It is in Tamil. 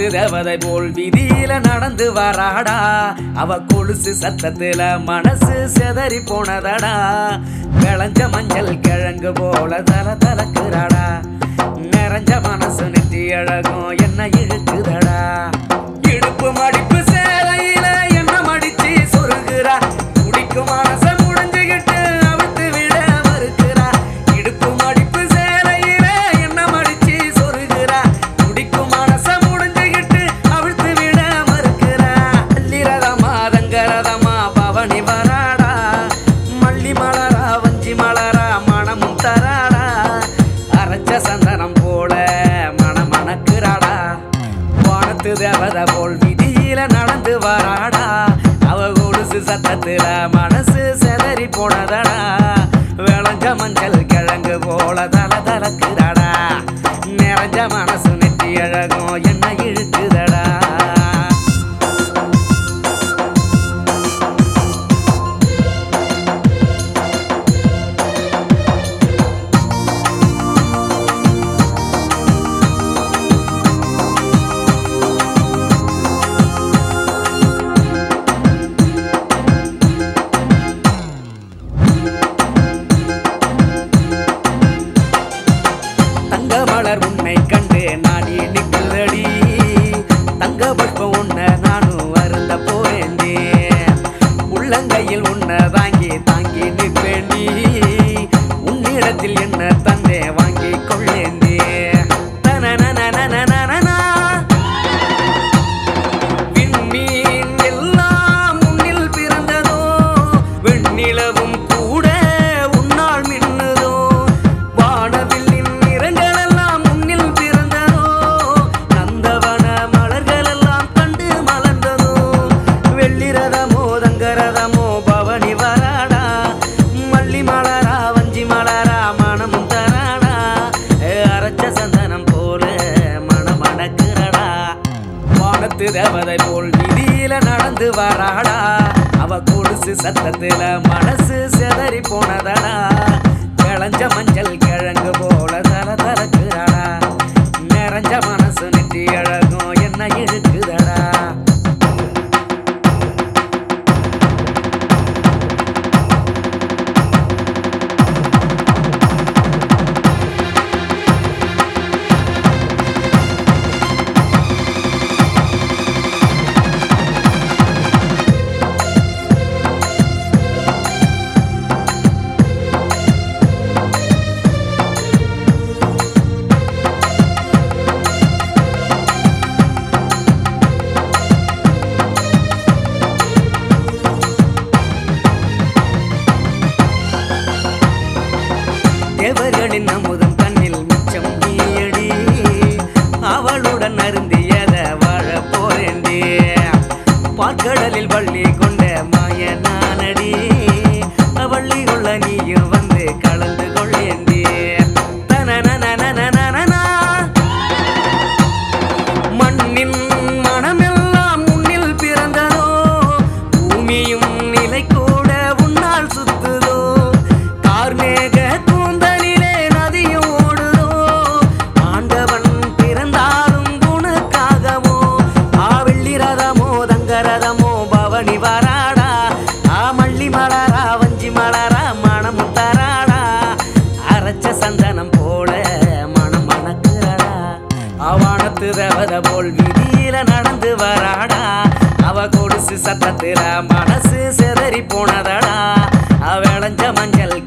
தேவதை போல் வீதியில நடந்து வராடா அவ கொலுசு சத்தத்துல மனசு செதறி போனதடா விளைஞ்ச மஞ்சள் கிழங்கு போல தல தலக்குறாடா நிறைஞ்ச மனசு நெற்றி அழகும் என்ன இழுக்குதடா இடுப்பு மடிப்பு சேலையில என்ன மடிச்சு சொருகிறா குடிக்கும் மனச முடிஞ்சுகிட்டு அவிழ்த்து விட மறுக்கிறா இடுப்பு மடிப்பு சேலையில என்ன மடிச்சு சொருகிறா குடிக்கும் மனச முடிஞ்சுகிட்டு அவிழ்த்து விட மறுக்கிறா அல்லிரதமா ரங்கரதமா பவனி வராடா மல்லி மலரா வஞ்சி மலரா மணமும் தராடா அரைச்ச சந்தனம் போல மணமணக்குறாடா வானத்து தேவதை போல் விதியில நடந்து வராடா அவ கொலுசு சத்தத்துல மனசு செதறி போனதடா விளைஞ்ச மஞ்சள் கிழங்கு போல தல தலக்குறாடா நிறைஞ்ச மனசு நெற்றி அழகும் என்ன இழுக்குதடா தங்க மலர் உன்னை கண்டு நாடி நிற்குதடி தங்க பட்பம் உன்னை நானும் வருந்த போறேண்டி உள்ளங்கையில் உன்னை வாங்கி தாங்கி நிற்பேண்டி உன்னிடத்தில் என்ன தந்தே வாங்கி கொள்ளேண்டி தனனனனனனனனா. விண்மீன் எல்லாம் உன்னில் பிறந்ததோ வெண்ணிலவும் கூட உன்னால் மின்னுதோ வானவில்லின் நிறங்கள் எல்லாம் உன்னில் பிறந்ததோ நந்தவன மலர்கள் எல்லாம் கண்டு மலர்ந்ததோ வெள்ளிரதமோ தங்கரதமோ பவனி வராடா மல்லி மலரா வஞ்சி மலரா மனமும் தராடா ஏ, அரைச்ச சந்தனம் போல மணமணக்குறடா வானத்து தேவதை போல் விதியில நடந்து வராடா அவ கொலுசு சத்தத்துல மனசு செதறி போனதடா விளைஞ்ச மஞ்சள் கிழங்கு போல தல தலக்குறாடா நிறைஞ்ச மனசு நெற்றி அழகும் என்ன இழுக்குதடா தேவர்களின் அமுதம் கண்ணில் மிச்சம் நீயடி அவளுடன் அருந்தியத வாழ போறேண்டி பார்க்கடலில் வள்ளி கொண்ட மாய நானடி வள்ளி கொள்ள நீயும் வந்து கலந்து கொள்ளேண்டி தனனனனனனனா. மண்ணின் மனமெல்லாம் உன்னில் பிறந்ததோ பூமியும் நிலை கூட உன்னால் சுத்துதோ கார்மேக கூந்தலிலே நதியும் ஓடுதோ ஆண்டவன் பிறந்தாலும் உனக்காகவோ ஆவெள்ளி ரதமோ தங்க ரதமோ பவனி வராடா ஆ மல்லி மலரா வஞ்சி மலரா மனம் தராடா அரைச்ச சந்தனம் போல மனம் மணக்குறடா அவானத்து தேவத போல் விதியில நடந்து வராடா அவ கொலுசு சத்தத்துல மனசு செதறி போனதடா அவ விளைஞ்ச மஞ்சள்